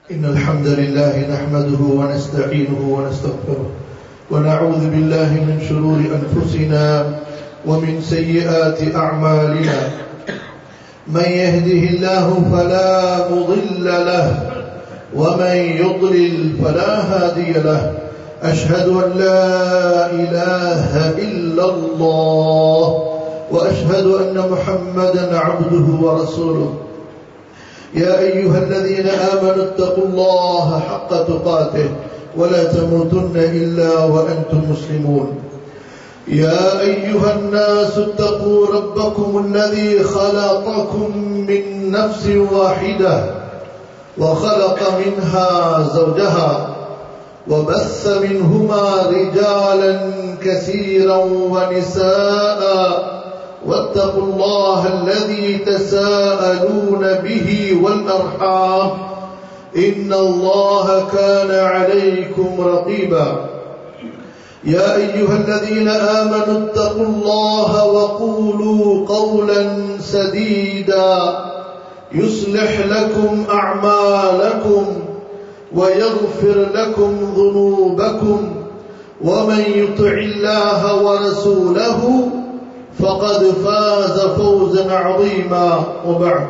إن الحمد لله نحمده ونستعينه ونستغفره ونعوذ بالله من شرور أنفسنا ومن سيئات أعمالنا من يهده الله فلا مضل له ومن يضلل فلا هادي له أشهد أن لا إله إلا الله وأشهد أن محمدا عبده ورسوله يا أيها الذين آمنوا اتقوا الله حق تقاته ولا تموتن إلا وأنتم مسلمون يا أيها الناس اتقوا ربكم الذي خلقكم من نفس واحدة وخلق منها زوجها وبث منهما رجالا كثيرا ونساء واتقوا الله الذي تساءلون به والأرحام إن الله كان عليكم رقيبا يا أيها الذين آمنوا اتقوا الله وقولوا قولا سديدا يصلح لكم أعمالكم ويغفر لكم ذنوبكم ومن يطع الله ورسوله فقد فاز فوزا عظيما وبعد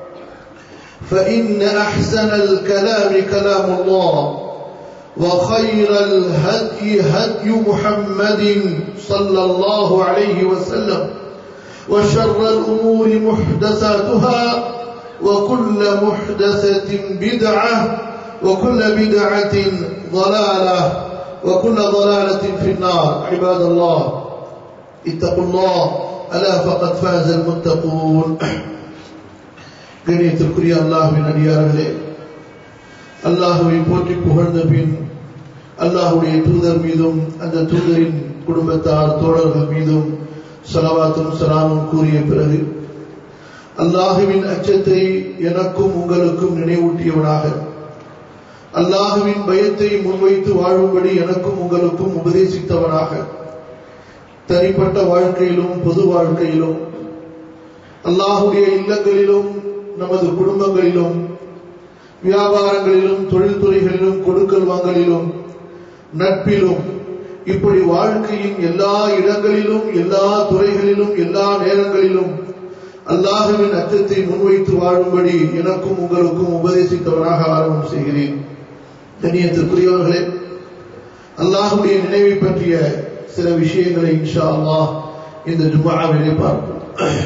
فإن أحسن الكلام كلام الله وخير الهدي هدي محمد صلى الله عليه وسلم وشر الأمور محدثاتها وكل محدثة بدعة وكل بدعة ضلالة وكل ضلالة في النار عباد الله اتقوا الله ألا فقد فاز المتقون கணியத்திற்குரிய அல்லாஹுவின் அடியார்களே அல்லாஹுவை போற்றி புகழ்ந்த பின் அல்லாஹுடைய தூதர் மீதும் அந்த தூதரின் குடும்பத்தார் தோழர்கள் மீதும் சலவாத்தும் சலாமும் கூறிய பிறகு அல்லாஹுவின் அச்சத்தை எனக்கும் உங்களுக்கும் நினைவூட்டியவனாக அல்லாஹுவின் பயத்தை முன்வைத்து வாழும்படி எனக்கும் உங்களுக்கும் உபதேசித்தவனாக தனிப்பட்ட வாழ்க்கையிலும் பொது வாழ்க்கையிலும் அல்லாஹுடைய இல்லங்களிலும் நமது குடும்பங்களிலும் வியாபாரங்களிலும் தொழில்துறைகளிலும் கொடுக்கல் வாங்கலிலும் நட்பிலும் இப்படி வாழ்க்கையின் எல்லா இடங்களிலும் எல்லா துறைகளிலும் எல்லா நேரங்களிலும் அல்லாஹுவின் அச்சத்தை முன்வைத்து வாழும்படி எனக்கும் உங்களுக்கும் உபதேசித்தவனாக ஆரம்பம் செய்கிறேன் கண்ணியத்திற்குரியவர்களே அல்லாஹுடைய நினைவை பற்றிய சில விஷயங்களை இன்ஷா அல்லாஹ் இந்த ஜுமாவிலே பார்ப்போம்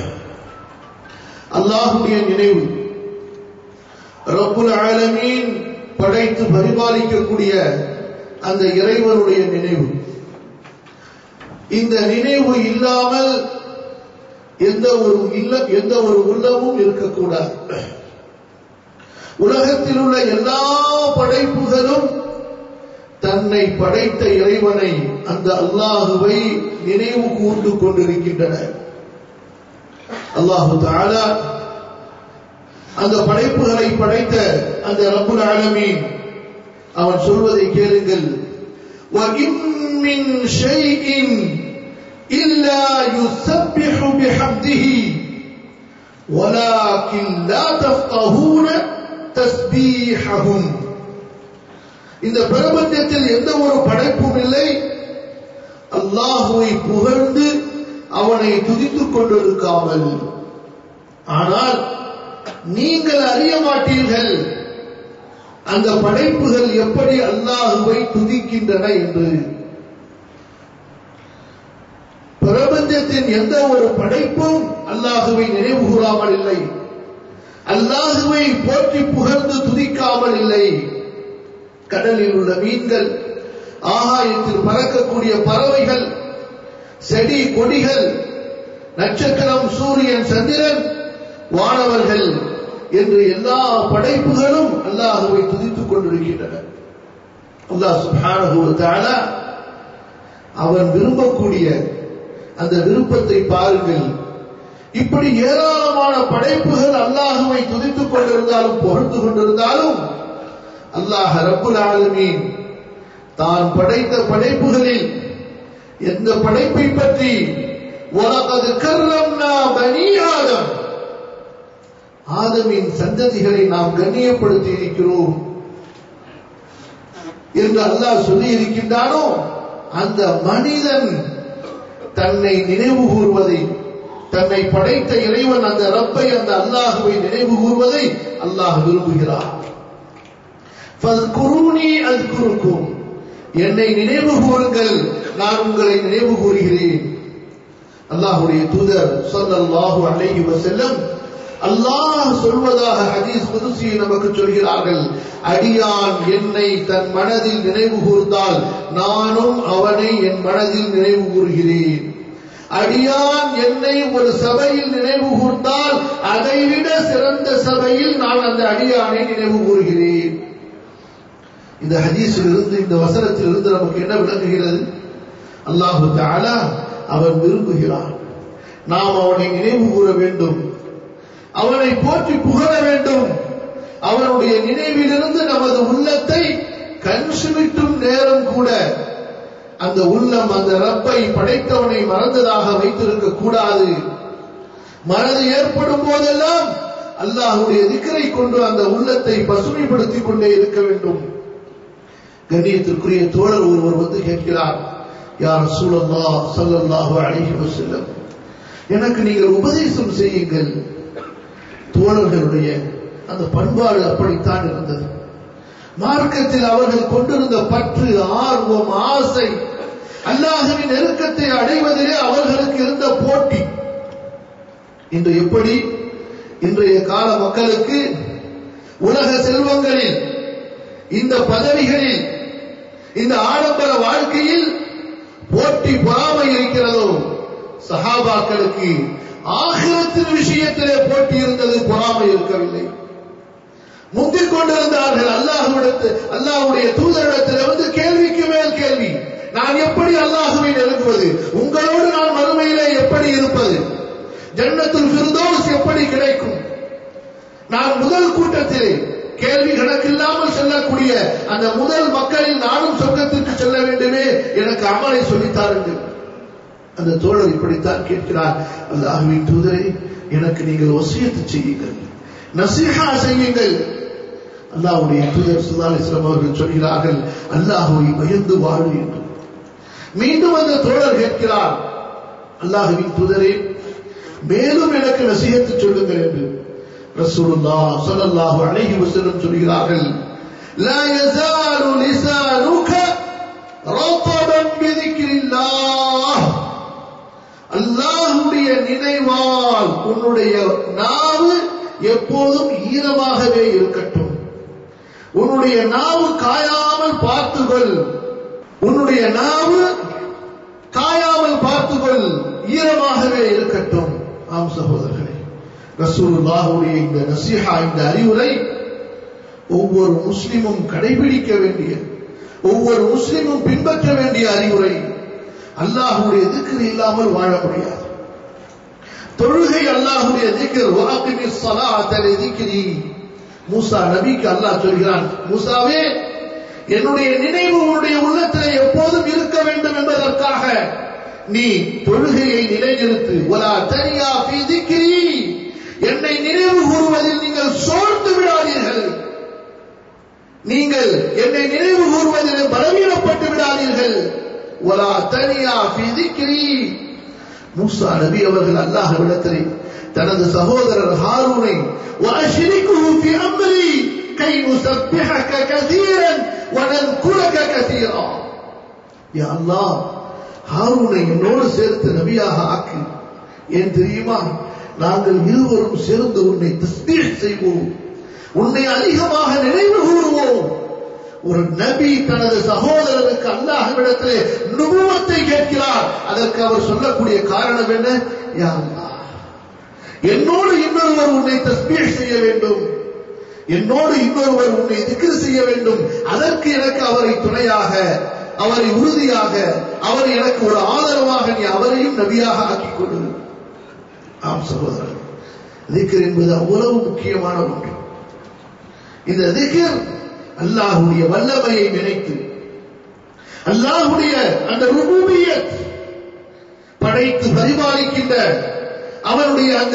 அல்லாஹுடைய நினைவு ரப்புல் ஆலமீன் படைத்து பரிபாலிக்கக்கூடிய அந்த இறைவனுடைய நினைவு இந்த நினைவு இல்லாமல் எந்த ஒரு இல்ல எந்த ஒரு உள்ளமும் இருக்கக்கூடாது உலகத்தில் உள்ள எல்லா படைப்புகளும் தன்னை படைத்த இறைவனை அந்த அல்லாஹுவை நினைவு கூர்ந்து கொண்டிருக்கின்றன அல்லாஹு தாலா அந்த படைப்புகளை படைத்த அந்த ரப்புல் ஆலமீன் அவன் சொல்வதை கேளுங்கள் وَإِن مِّن شَيْءٍ إِلَّا يُسَبِّحُ بِحَمْدِهِ وَلَكِن لَّا تَفْقَهُونَ تَسْبِيحَهُمْ இந்த பிரபஞ்சத்தில் எந்த ஒரு படைப்பும் இல்லை அல்லாஹுவை புகழ்ந்து அவனை துதித்துக் கொண்டிருக்காமல் ஆனால் நீங்கள் அறிய மாட்டீர்கள் அந்த படைப்புகள் எப்படி அல்லாஹுவை துதிக்கின்றன என்று பிரபஞ்சத்தின் எந்த ஒரு படைப்பும் அல்லாஹுவை நினைவு கூறாமல் இல்லை அல்லாஹுவை போற்றி புகழ்ந்து துதிக்காமல் இல்லை கடலில் உள்ள மீன்கள் ஆகாயத்தில் பறக்கக்கூடிய பறவைகள் செடி கொடிகள் நட்சத்திரம் சூரியன் சந்திரன் வானவர்கள் என்று எல்லா படைப்புகளும் அல்லாஹுவை துதித்துக் கொண்டிருக்கின்றன அல்லாஹ் சுபான அவன் விரும்பக்கூடிய அந்த விருப்பத்தை பாருங்கள் இப்படி ஏராளமான படைப்புகள் அல்லாஹுவை துதித்துக் கொண்டிருந்தாலும் புகழ்ந்து கொண்டிருந்தாலும் அல்லாஹ் ரப்புல் ஆலமீன் தான் படைத்த படைப்புகளில் எந்த படைப்பை பற்றி உலகது கர்ரம்னா பனி ஆதம் ஆதமின் சந்ததிகளை நாம் கண்ணியப்படுத்தி இருக்கிறோம் என்று அல்லாஹ் சொல்லி இருக்கின்றானோ அந்த மனிதன் தன்னை நினைவு கூறுவதை தன்னை படைத்த இறைவன் அந்த ரப்பை அந்த அல்லாஹுவை நினைவு கூறுவதை அல்லாஹ் விரும்புகிறார் ஃபத்குரூனி அத்குருக்கும் என்னை நினைவு கூறுங்கள் நான் உங்களை நினைவு கூறுகிறேன் அல்லாஹுடைய தூதர் ஸல்லல்லாஹு அலைஹி வஸல்லம் அல்லாஹ் சொல்வதாக ஹதீஸ் குதுசியை நமக்கு சொல்கிறார்கள் அடியான் என்னை தன் மனதில் நினைவு கூர்ந்தால் நானும் அவனை என் மனதில் நினைவு கூறுகிறேன் அடியான் என்னை ஒரு சபையில் நினைவு கூர்ந்தால் அதைவிட சிறந்த சபையில் நான் அந்த அடியானை நினைவு கூறுகிறேன் இந்த ஹதீஸில் இருந்து இந்த வசனத்தில் இருந்து நமக்கு என்ன விளங்குகிறது அல்லாஹு தாலா அவன் விரும்புகிறான் நாம் அவனை நினைவு கூற வேண்டும் அவனை போற்றி புகழ வேண்டும் அவனுடைய நினைவிலிருந்து நமது உள்ளத்தை கண் சுமிட்டும் நேரம் கூட அந்த உள்ளம் அந்த ரப்பை படைத்தவனை மறந்ததாக வைத்திருக்க கூடாது மனது ஏற்படும் போதெல்லாம் அல்லாஹுடைய திக்கரை கொண்டு அந்த உள்ளத்தை பசுமைப்படுத்திக் கொண்டே இருக்க வேண்டும் கண்ணியத்திற்குரிய தோழர் ஒருவர் வந்து கேட்கிறார் யார் சூழல்லா சல்லல்லாஹு அலைஹி வஸல்லம் எனக்கு நீங்கள் உபதேசம் செய்யுங்கள் தோழர்களுடைய அந்த பண்பாடு அப்படித்தான் இருந்தது மார்க்கத்தில் அவர்கள் கொண்டிருந்த பற்று ஆர்வம் ஆசை அல்லாஹுவின் நெருக்கத்தை அடைவதிலே அவர்களுக்கு இருந்த போட்டி இன்று எப்படி இன்றைய கால மக்களுக்கு உலக செல்வங்களில் இந்த பதவிகளில் இந்த ஆடம்பர வாழ்க்கையில் போட்டி பொறாமை இருக்கிறதோ சஹாபாக்களுக்கு ஆகிரத்தின் விஷயத்திலே போட்டி இருந்தது பொறாமை இருக்கவில்லை முந்திக் கொண்டிருந்தார்கள் அல்லாஹுவிடத்து அல்லாஹுடைய தூதரிடத்தில் வந்து கேள்விக்கு மேல் கேள்வி நான் எப்படி அல்லாஹுவை நெருங்குவது உங்களோடு நான் மறுமையிலே எப்படி இருப்பது ஜன்னத்துல் ஃபிர்தௌஸ் எப்படி கிடைக்கும் நான் முதல் கூட்டத்திலே கேள்வி கணக்கில்லாமல் செல்லக்கூடிய அந்த முதல் மக்களில் நானும் சொர்க்கத்திற்கு செல்ல வேண்டுமே எனக்கு அமலை சொல்லித்தாருங்கள் அந்த தோழர் இப்படித்தான் கேட்கிறார் அல்லாஹுவின் தூதரை எனக்கு நீங்கள் வசியத்து செய்யுங்கள் நசீஹா செய்யுங்கள் அல்லாஹ்வுடைய தூதர் சுல்லாலிஸ்லாம் அவர்கள் சொல்கிறார்கள் அல்லாஹுவை பயந்து வாழு என்று மீண்டும் அந்த தோழர் கேட்கிறார் அல்லாஹுவின் தூதரே மேலும் எனக்கு நசீகத்து சொல்லுங்கள் என்று ரசூலுல்லா ஸல்லல்லாஹு அலைஹி வஸல்லம் சொல்கிறார்கள் لا يزال لسانك رطبا بذكر الله அல்லாஹுடைய நினைவால் உன்னுடைய நாவு எப்போதும் ஈரமாகவே இருக்கட்டும் உன்னுடைய நாவு காயாமல் பார்த்துகொள் உன்னுடைய நாவு காயாமல் பார்த்துகொள் ஈரமாகவே இருக்கட்டும் ஆம் சகோதரர்களே ரசூலுல்லாஹுடைய இந்த நசீஹா இந்த அறிவுரை ஒவ்வொரு முஸ்லிமும் கடைபிடிக்க வேண்டிய ஒவ்வொரு முஸ்லிமும் பின்பற்ற வேண்டிய அறிவுரை அல்லாஹுடைய திக்ர் இல்லாமல் வாழ முடியாது தொழுகை அல்லாஹுடைய திக்ர் வாக்கிமி ஸலாத்தல் திக்ரி மூசா நபிக்கு அல்லாஹ் சொல்கிறான் மூசாவே என்னுடைய நினைவு உன்னுடைய உள்ளத்தில் எப்போதும் இருக்க வேண்டும் என்பதற்காக நீ தொழுகையை நிலைநிறுத்து ஒலா தனியா ஃபீ திக்ரி என்னை நினைவு கூறுவதில் நீங்கள் சோர்ந்து விடாதீர்கள் நீங்கள் என்னை நினைவு கூறுவதில் பலவீனப்பட்டு விடாதீர்கள் ஒலா தனியா ஃபீ திக்ரி மூசா நபி அவர்கள் அல்லாஹ்விடத்தில் தனது சகோதரர் ஹாரூனை وأشركه في أمري كي نسبحك كثيرا ونذكرك كثيرا يا الله ஹாரூனை என்னோடு சேர்த்து நபியாக ஆக்கு ஏன் தெரியுமா நாங்கள் இருவரும் சேர்ந்து உன்னை தஸ்பீஹ் செய்வோம் உன்னை அதிகமாக நினைவு கூறுவோம் ஒரு நபி தனது சகோதரருக்கு அல்லாஹ்விடத்திலே நுபுவத்தை கேட்கிறார் அதற்கு அவர் சொல்லக்கூடிய காரணம் என்ன யா அல்லாஹ் என்னோடு இன்னொருவர் உன்னை தஸ்பீஹ் செய்ய வேண்டும் என்னோடு இன்னொருவர் உன்னை திக்ரு செய்ய வேண்டும் அதற்கு எனக்கு அவரை துணையாக அவரை உறுதியாக அவர் எனக்கு ஒரு ஆதரவாக நீ அவரையும் நபியாக ஆக்கிக் கொண்டு ஆம் சகோதரர் திக்ர் என்பது அவ்வளவு முக்கியமான ஒன்று இந்த திக்ர் அல்லாஹுடைய வல்லமையை நினைத்து அல்லாஹுடைய அந்த ருபூபியத் படைத்து பரிபாலிக்கின்ற அவனுடைய அந்த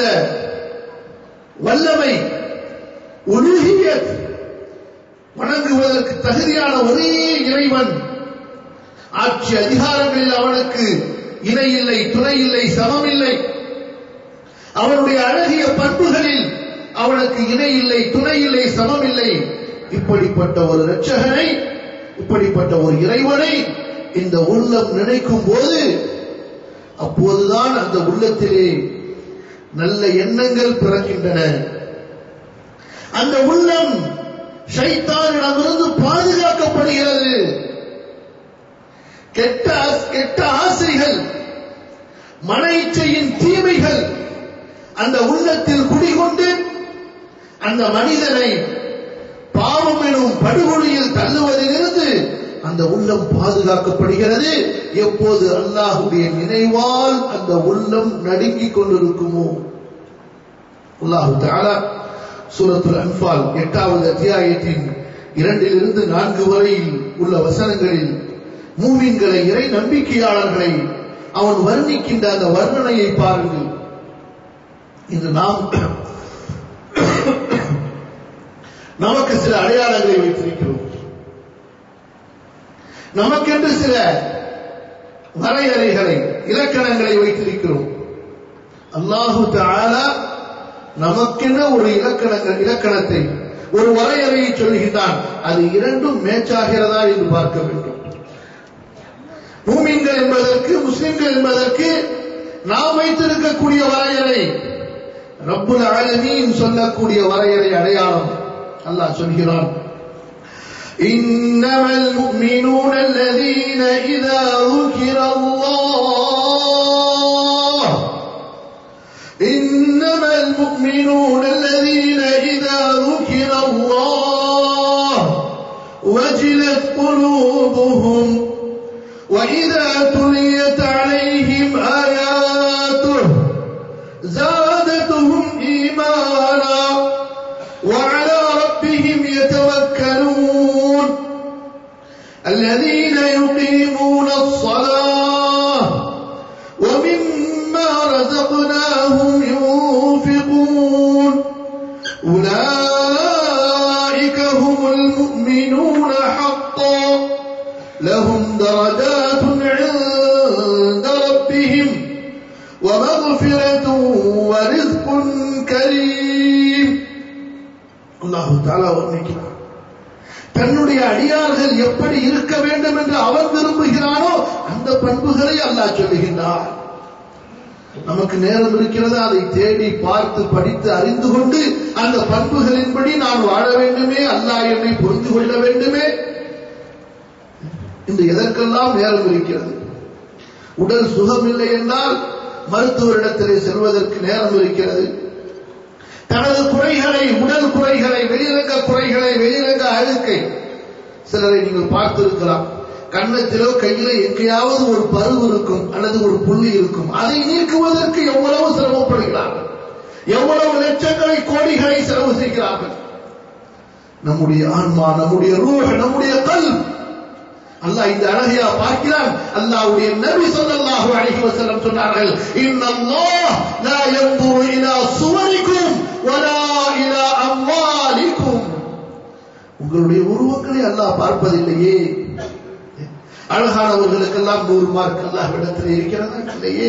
வல்லமை உருகியத் வணங்குவதற்கு தகுதியான ஒரே இறைவன் ஆட்சி அதிகாரங்களில் அவனுக்கு இணை இல்லை துணை இல்லை சமம் இல்லை அவனுடைய அழகிய பண்புகளில் அவனுக்கு இணை இல்லை துணை இல்லை சமம் இல்லை இப்படிப்பட்ட ஒரு இரட்சகனை இப்படிப்பட்ட ஒரு இறைவனை இந்த உள்ளம் நினைக்கும் போது அப்போதுதான் அந்த உள்ளத்திலே நல்ல எண்ணங்கள் பிறக்கின்றன அந்த உள்ளம் ஷைத்தானிடமிருந்து பாதுகாக்கப்படுகிறது கெட்ட கெட்ட ஆசைகள் மன இச்சையின் தீமைகள் அந்த உள்ளத்தில் குடிகொண்டு அந்த மனிதனை பாவம் எனும் படுகொலியில் தள்ளுவதிலிருந்து அந்த உள்ளம் பாதுகாக்கப்படுகிறது எப்போது அல்லாஹுடைய நினைவால் அந்த உள்ளம் நடுங்கிக் கொண்டிருக்குமோ அல்லாஹு தாலா சூரத்துல் அன்பால் எட்டாவது அத்தியாயத்தின் இரண்டிலிருந்து நான்கு வரையில் உள்ள வசனங்களில் மூமின்களை இறை நம்பிக்கையாளர்களை அவன் வர்ணிக்கின்ற அந்த வர்ணனையை பாருங்கள் இன்று நாம் நமக்கு சில அடையாளங்களை வைத்திருக்கிறோம் நமக்கென்று சில வரையறைகளை இலக்கணங்களை வைத்திருக்கிறோம் அல்லாஹு தாலா நமக்கென ஒரு இலக்கணங்கள் இலக்கணத்தை ஒரு வரையறையை சொல்கின்றான் அது இரண்டும் மேட்சாகிறதா என்று பார்க்க வேண்டும் மூமின்கள் என்பதற்கு முஸ்லிம்கள் என்பதற்கு நாம் வைத்திருக்கக்கூடிய வரையறை ரப்புல் ஆலமீன் சொல்லக்கூடிய வரையறை அடையாளம் அல்லாஹ் சொல்கிறான் إنما المؤمنون الذين إذا ذكر الله إنما المؤمنون الذين إذا ذكر الله وجلت قلوبهم وإذا تليت عليهم آياته زادتهم إيمانا وعلى ربهم يتوكلون الذين يقيمون الصلاة ومما رزقناهم ينفقون أولئك هم المؤمنون حقا لهم درجات عند ربهم ومغفرة ورزق كريم الله تعالى வர்ணிக்கிறார் தன்னுடைய அடியார்கள் எப்படி இருக்க வேண்டும் என்று அவன் விரும்புகிறானோ அந்த பண்புகளை அல்லாஹ் சொல்லுகின்றார் நமக்கு நேரம் இருக்கிறது அதை தேடி பார்த்து படித்து அறிந்து கொண்டு அந்த பண்புகளின்படி நான் வாழ வேண்டுமே அல்லாஹ் என்னை புரிந்து கொள்ள வேண்டுமே இன்று எதற்கெல்லாம் நேரம் இருக்கிறது உடல் சுகம் இல்லை என்றால் மருத்துவரிடத்திலே செல்வதற்கு நேரம் இருக்கிறது தனது குறைகளை உடல் குறைகளை வெளிரங்க குறைகளை வெளிரங்க அழுக்கை சிலரை நீங்கள் பார்த்திருக்கலாம் கன்னத்திலோ கையில எங்கேயாவது ஒரு பருவு இருக்கும் அல்லது ஒரு புள்ளி இருக்கும் அதை நீக்குவதற்கு எவ்வளவு சிரமப்படுகிறார்கள் எவ்வளவு லட்சங்களை கோடிகளை செலவு செய்கிறார்கள் நம்முடைய ஆன்மா நம்முடைய ரூஹ் நம்முடைய கல் அல்லாஹ் இந்த அழகையா பார்க்கிறான் அல்லாஹ்வுடைய நபி ஸல்லல்லாஹு அலைஹி வஸல்லம் சொன்னார்கள் இன்னல்லாஹ் லா யன்துரு இலா சுவரிக்கும் வலா இலா அம்வாலிக்கும் உங்களுடைய உருவங்களை அல்லாஹ் பார்ப்பதில்லையே அழகானவர்களுக்கெல்லாம் நூறு மார்க் அல்லாஹ் இடத்தில் இருக்கிறதா இல்லையே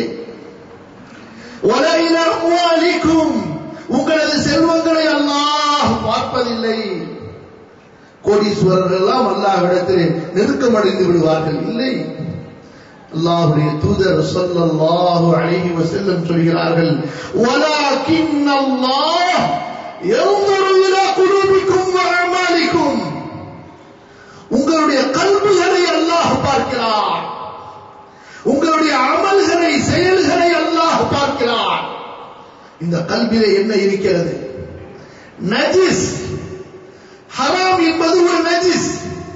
வலா இலா அம்வாலிக்கும் உங்களது செல்வங்களை அல்லாஹ் பார்ப்பதில்லை கோடீஸ்வரர்கள் எல்லாம் அல்லாஹ்விடத்தில் நெருக்கமடைந்து விடுவார்கள் இல்லை அல்லாஹ்வுடைய தூதர் ஸல்லல்லாஹு அலைஹி வஸல்லம் சொல்கிறார்கள் வலாகின் அல்லாஹ் யன்ظுரு இலா குலூபிக்கும் வ அமாலிக்கும் உங்களுடைய கல்விகளை அல்லாஹ் பார்க்கிறார் உங்களுடைய அமல்களை செயல்களை அல்லாஹ் பார்க்கிறார் இந்த கல்வியிலே என்ன இருக்கிறது நஜிஸ் ஹராம் என்பது ஒரு நஜிஸ்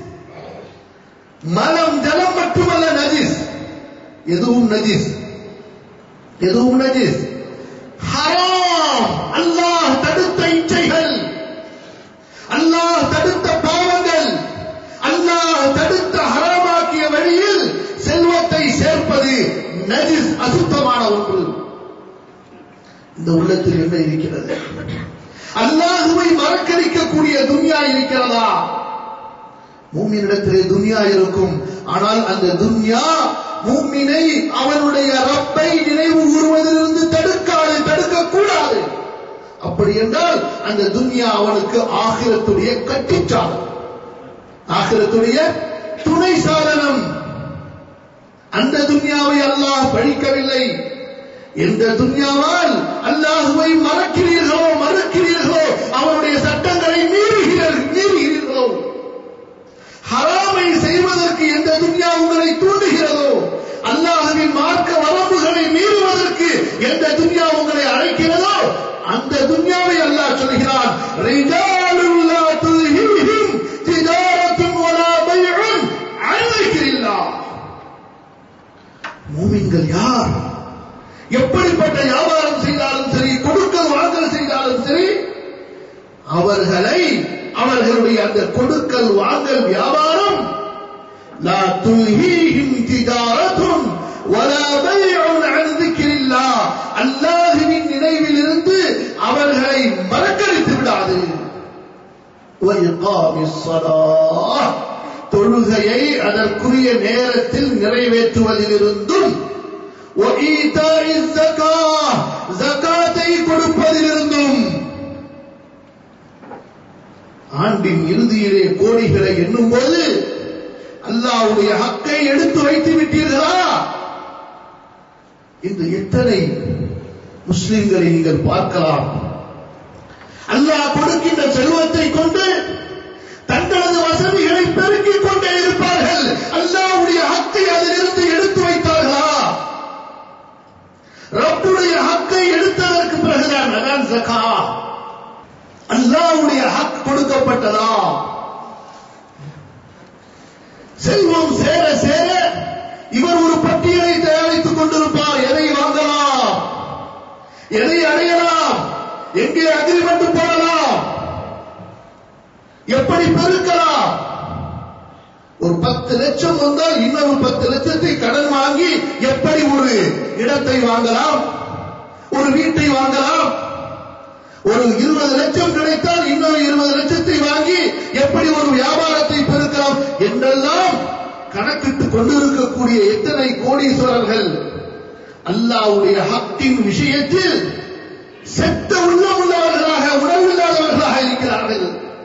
மலம் ஜலம் மட்டுமல்ல நஜிஸ் எதுவும் நஜிஸ் எதுவும் நஜிஸ் ஹராம் அல்லாஹ் தடுத்த இச்சைகள் அல்லாஹ் தடுத்த பாவங்கள் அல்லாஹ் தடுத்த ஹராமாக்கிய வழியில் செல்வத்தை சேர்ப்பது நஜிஸ் அசுத்தமான ஒன்று இந்த உள்ளத்தில் என்ன இருக்கிறது அல்லாஹுவை மறக்கடிக்கக்கூடிய துன்யா இருக்கிறதா மூமினிடத்திலே துன்யா இருக்கும் ஆனால் அந்த துன்யா மூமினை அவனுடைய ரப்பை நினைவு கூறுவதிலிருந்து தடுக்காது தடுக்கக்கூடாது அப்படி என்றால் அந்த துன்யா அவனுக்கு ஆகிரத்துடைய கட்டிச்சாதம் ஆகிரத்துடைய துணை சாதனம் அந்த துன்யாவை அல்லாஹ் பழிக்கவில்லை எந்த துன்யாவால் அல்லாஹுவை மறக்கிறீர்களோ மறுக்கிறீர்களோ அவனுடைய சட்டங்களை மீறுகிறீர்கள் மீறுகிறீர்களோ ஹராமை செய்வதற்கு எந்த துன்யா உங்களை தூண்டுகிறதோ அல்லாஹுவின் மார்க்க வரம்புகளை மீறுவதற்கு எந்த துன்யா உங்களை அழைக்கிறதோ அந்த துன்யாவை அல்லாஹ் சொல்கிறான் ரிஜாலுல் லா துல்ஹிஹிம் திஜாரத்துன் வலா பைஉன் அன் ذிக்ரில்லாஹ் மூமின்கள் யார் எப்படிப்பட்ட வியாபாரம் செய்தாலும் சரி கொடுக்கல் வாங்கல் செய்தாலும் சரி அவர்களை அவர்களுடைய அந்த கொடுக்கல் வாங்கல் வியாபாரம் لا تلهيهم تجارة ولا بيع عن ذكر الله அல்லாஹ்வின் நினைவில் இருந்து அவர்களை மறக்கடித்து விடாது وإقام الصلاة தொழுகையை அதற்குரிய நேரத்தில் நிறைவேற்றுவதிலிருந்தும் وإيتاء الزكاة زكاத்தை கொடுப்பதிலிருந்தும் ஆண்டின் இறுதியிலே கோடிகளை எண்ணும் போது அல்லாவுடைய ஹக்கை எடுத்து வைத்து விட்டீர்களா இந்த எத்தனை முஸ்லிம்களை நீங்கள் பார்க்கலாம் அல்லாஹ் கொடுக்கின்ற செல்வத்தை கொண்டு தங்களது வசதிகளை பெருக்கிக் கொண்டே இருப்பார்கள் அல்லாவுடைய ஹக்கை அதிலிருந்து எடுத்து வைத்தார்களா ரப்புடைய ஹக்கை எடுத்ததற்கு பிறகுதான் அதான் ஜகா அல்லாவுடைய ஹக் கொடுக்கப்பட்டதா செல்வம் சேர சேர இவர் ஒரு பட்டியலை தயாரித்துக் கொண்டிருப்பார் எதை வாங்கலாம் எதை அடையலாம் எங்கே அக்ரிமெண்ட் போடலாம் எப்படி பெருக்கலாம் ஒரு பத்து லட்சம் வந்தால் இன்னொரு பத்து லட்சத்தை கடன் வாங்கி எப்படி ஒரு இடத்தை வாங்கலாம் ஒரு வீட்டை வாங்கலாம் ஒரு இருபது லட்சம் கிடைத்தால் இன்னொரு இருபது லட்சத்தை வாங்கி எப்படி ஒரு வியாபாரத்தை பெருக்கலாம் என்றெல்லாம் கணக்கிட்டுக் கொண்டிருக்கக்கூடிய எத்தனை கோடீஸ்வரர்கள் அல்லாவுடைய ஹக்கின் விஷயத்தில் செத்த உள்ளம் உள்ளவர்களாக உணவில்லாதவர்களாக இருக்கிறார்கள்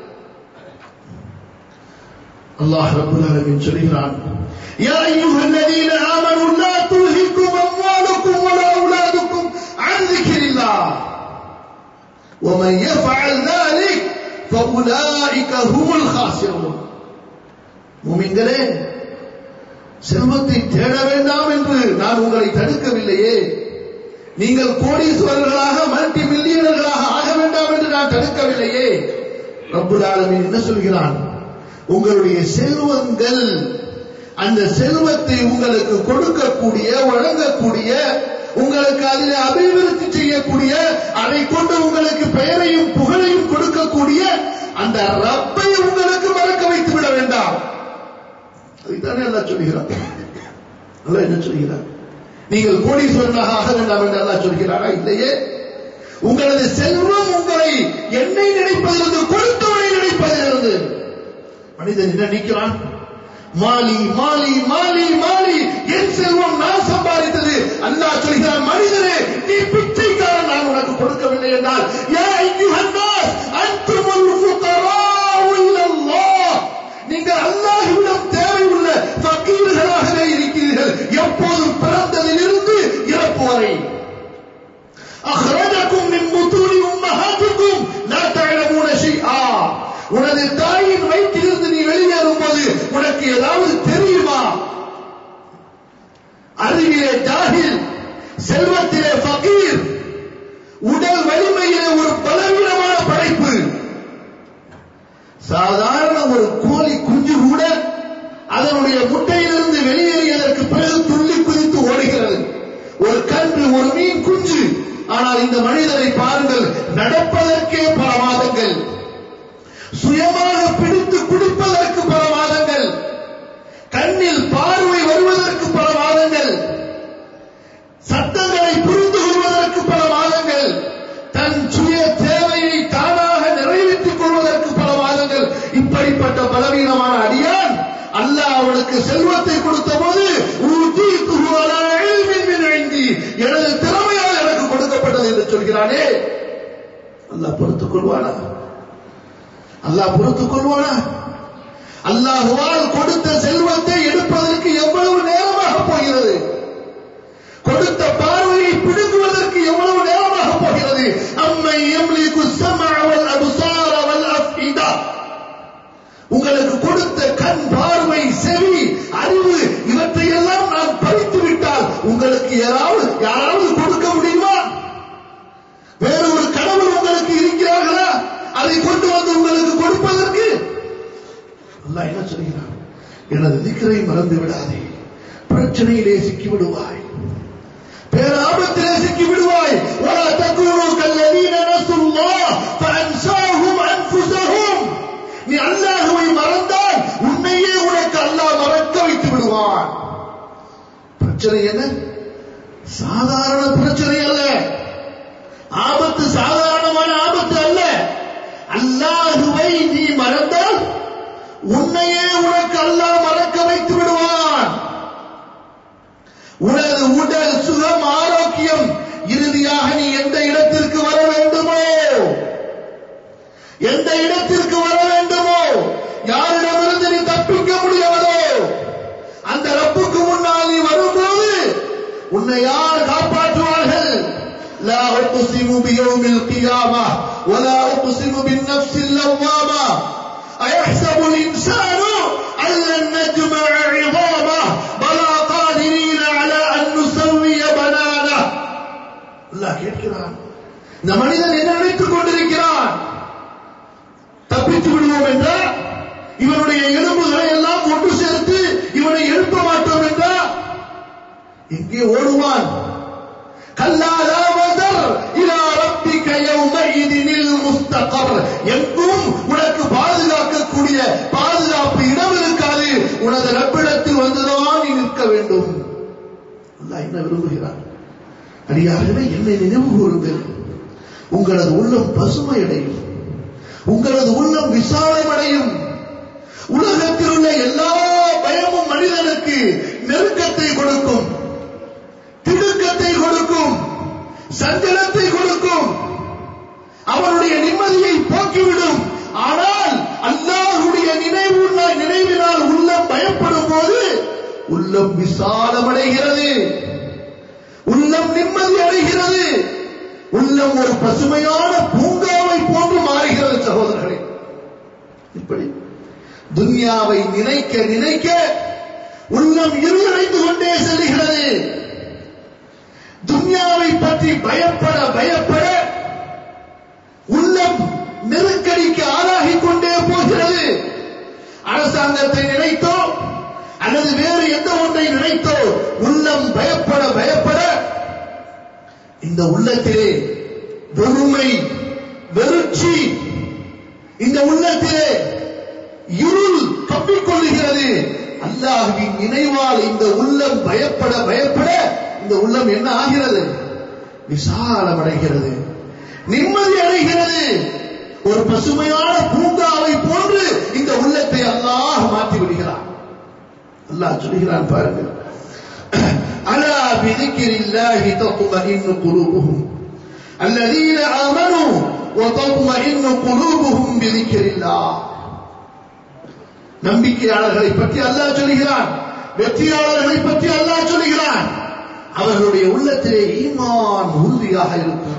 அல்லாஹ் ரப்பல் ஆலமீன் சொல்கிறான் يا أيها الذين آمنوا لا تلهكم أموالكم ولا أولادكم عن ذكر الله ومن يفعل ذلك فأولئك هم الخاسرون மூமின்களே செல்வத்தை தேட வேண்டாம் என்று நான் உங்களை தடுக்கவில்லையே நீங்கள் கோடீஸ்வரர்களாக மல்டி மில்லியனர்களாக ஆக வேண்டாம் என்று நான் தடுக்கவில்லையே ரப்புல் ஆலமீன் என்ன சொல்கிறான் உங்களுடைய செல்வங்கள் அந்த செல்வத்தை உங்களுக்கு கொடுக்கக்கூடிய வழங்கக்கூடிய உங்களுக்கு அதில் அபிவிருத்தி செய்யக்கூடிய அதை கொண்டு உங்களுக்கு பெயரையும் புகழையும் கொடுக்கக்கூடிய அந்த ரப்பை உங்களுக்கு மறக்க வைத்து விட வேண்டாம் அதுதானே எல்லாம் சொல்கிறார் அல்ல என்ன சொல்கிறார் நீங்கள் கோடீஸ்வரனாக ஆக வேண்டாம் என்று அல்லா சொல்கிறாரா இல்லையே உங்களது செல்வம் உங்களை என்னை நினைப்பதிலிருந்து கொடுத்தவனை நினைப்பதிலிருந்து மனிதன் என்ன நிற்கிறான் மாலி மாலி மாலி மாலி என் செல்வம் நான் சம்பாதித்தது அல்லாஹ் சொல்கிறான் மனிதனே நீ பிச்சைக்காரன் நான் உனக்கு கொடுக்கவில்லை என்றால் யா ஐயுஹன் நாஸ் அன்துமுல் ஃபுகராஉ இலல்லாஹ் நீங்கள் அல்லாஹ்விடம் தேவை உள்ள ஃபக்கீர்களாகவே இருக்கிறீர்கள் எப்போதும் பிறந்ததிலிருந்து இறப்பு வரை அஹ்ரஜக்கும் மின் புத்தூரி உம்மஹாத்திக்கும் லா தஅலமூன ஷைஆ உனது தாயின் வயிற்றிலிருந்து நீ வெளியேறும் போது உனக்கு ஏதாவது தெரியுமா அறிவிலே ஜாகில் செல்வத்திலே ஃபகீர் உடல் வலிமையிலே ஒரு பலவீனமான படைப்பு சாதாரண ஒரு கோழி குஞ்சு கூட அதனுடைய முட்டையிலிருந்து வெளியேறியதற்கு பிறகு துள்ளி குதித்து ஓடுகிறது ஒரு கன்று ஒரு மீன் குஞ்சு ஆனால் இந்த மனிதரை பாருங்கள் நடப்பதற்கே பல மாதங்கள் சுயமாக பிடித்து குடிப்பதற்கு பல மாதங்கள் கண்ணில் பார்வை வருவதற்கு பல மாதங்கள் சட்டங்களை புரிந்து கொள்வதற்கு பல மாதங்கள் தன் சுய தேவையை தானாக நிறைவேற்றிக் கொள்வதற்கு பல மாதங்கள் இப்படிப்பட்ட பலவீனமான அடியார் அல்லாஹ் அவனுக்கு செல்வத்தை கொடுத்த போது ஊதீத்துஹு அலா இல்மின் மின் இந்தி. எனது திறமையால் எனக்கு கொடுக்கப்பட்டது என்று சொல்கிறானே அல்லாஹ் பொறுத்துக் கொள்வானா அல்லாஹ் பொறுத்துக் கொள்வானா அல்லாஹுவால் கொடுத்த செல்வத்தை எடுப்பதற்கு எவ்வளவு நேரமாக போகிறது கொடுத்த பார்வையை பிடுங்குவதற்கு எவ்வளவு நேரமாக போகிறது அம்மை எம்லிக்கு சமவல் அபுசார வல் அஃபிதா உங்களுக்கு கொடுத்த கண் பார்வை செவி அறிவு இவற்றையெல்லாம் நான் பறித்து விட்டால் உங்களுக்கு யாராவது யாராவது கொடுக்க முடியுமா வேறு ஒரு கடவுள் உங்களுக்கு இருக்கிறார்களா அதை கொண்டு வந்து உங்களுக்கு கொடுப்பதற்கு அல்லாஹ் என்ன சொல்கிறான் எனது திக்கரை மறந்து விடாதே பிரச்சனையிலே சிக்கி விடுவாய் பேராபத்திலே சிக்கி விடுவாய் ولا تكونوا كالذين نسوا الله فانساهم انفسهم நீ அல்லாஹ்வை மறந்தால் உன்னையே உனக்கு அல்லாஹ் மறக்க வைத்து விடுவான் பிரச்சனை என்ன சாதாரண பிரச்சனை அல்ல ஆபத்து சாதாரணமான ஆபத்து அல்ல அல்லாஹுவை நீ மறந்தால் உன்னையே உனக்கு அல்லாஹ் மறக்க வைத்து விடுவான் உனது உடல் சுகம் ஆரோக்கியம் இறுதியாக நீ எந்த இடத்திற்கு வர வேண்டுமோ எந்த இடத்திற்கு வர வேண்டுமோ யாரிடமிருந்து நீ தப்பிக்க முடியாதோ அந்த ரப்புக்கு முன்னால் நீ வரும்போது உன்னை யார் காப்பாற்றுவார்கள் لا أقسم بيوم القيامة ولا أقسم بالنفس اللوامة أيحسب الإنسان أن لن نجمع عظامه بلى قادرين على أن نسوي بنانه அல்லாஹ் கேட்கிறான் இந்த மனிதன் என்ன நினைத்துக் கொண்டிருக்கிறான் தப்பித்து விடுவோம் என்றால் இவனுடைய எலும்புகளை எல்லாம் ஒன்று சேர்த்து இவனை எழுப்ப மாட்டோம் என்றால் எங்கே ஓடுவான் கல்லாலா வதர் இலா ரப்பிக யௌமஇதினில் முஸ்தகர் எங்கும் உனக்கு பாதுகாக்கக்கூடிய பாதுகாப்பு இடம் இருக்காது உனது ரப்பிடத்தில் வந்துதான் நீ நிற்க வேண்டும் அல்லாஹ் என்ன விரும்புகிறார் அடியார்களே என்னை நினைவு கூறுங்கள் உங்களது உள்ளம் பசுமையடையும் உங்களது உள்ளம் விசாலமடையும் உலகத்தில் உள்ள எல்லா பயமும் மனிதனுக்கு நெருக்கத்தை கொடுக்கும் திடுக்கத்தை கொடுக்கும் சஞ்சலத்தை கொடுக்கும் அவனுடைய நிம்மதியை போக்கிவிடும் ஆனால் அல்லாஹுடைய நினைவு நினைவினால் உள்ளம் பயப்படும் போது உள்ளம் விசாலமடைகிறது உள்ளம் நிம்மதி அடைகிறது உள்ளம் ஒரு பசுமையான பூங்காவை போன்று மாறுகிறது சகோதரர்களே இப்படி துன்யாவை நினைக்க நினைக்க உள்ளம் இருளடைந்து கொண்டே செல்கிறது துன்யாவை பற்றி பயப்பட பயப்பட உள்ளம் நெருக்கடிக்கு ஆளாகிக் கொண்டே போகிறது அரசாங்கத்தை நினைத்தோ அல்லது வேறு எந்த ஒன்றை நினைத்தோ உள்ளம் பயப்பட பயப்பட இந்த உள்ளத்திலே வெறுமை வெறுச்சி இந்த உள்ளத்திலே இருள் கப்பிக்கொள்ளுகிறது அல்லாஹுவின் நினைவால் இந்த உள்ளம் பயப்பட பயப்பட இந்த உள்ளம் என்ன ஆகிறது விசாலம் அடைகிறது நிம்மதி அடைகிறது ஒரு பசுமையான பூங்காவை போன்று இந்த உள்ளத்தை அல்லாஹ் மாற்றி விடுகிறான் அல்லாஹ் சொல்கிறான் பாருங்கள் அலா பிதிக்கிரில்லாஹி தத்மஇன்னு குலூபுஹும் الذين آمنوا وتطمئن قلوبهم بذكر الله நம்பிக்கையாளர்களை பற்றி அல்லாஹ் சொல்கிறான் வெற்றியாளர்களை பற்றி அல்லாஹ் சொல்கிறான் அவர்களுடைய உள்ளத்திலே ஈமான் உறுதியாக இருக்கும்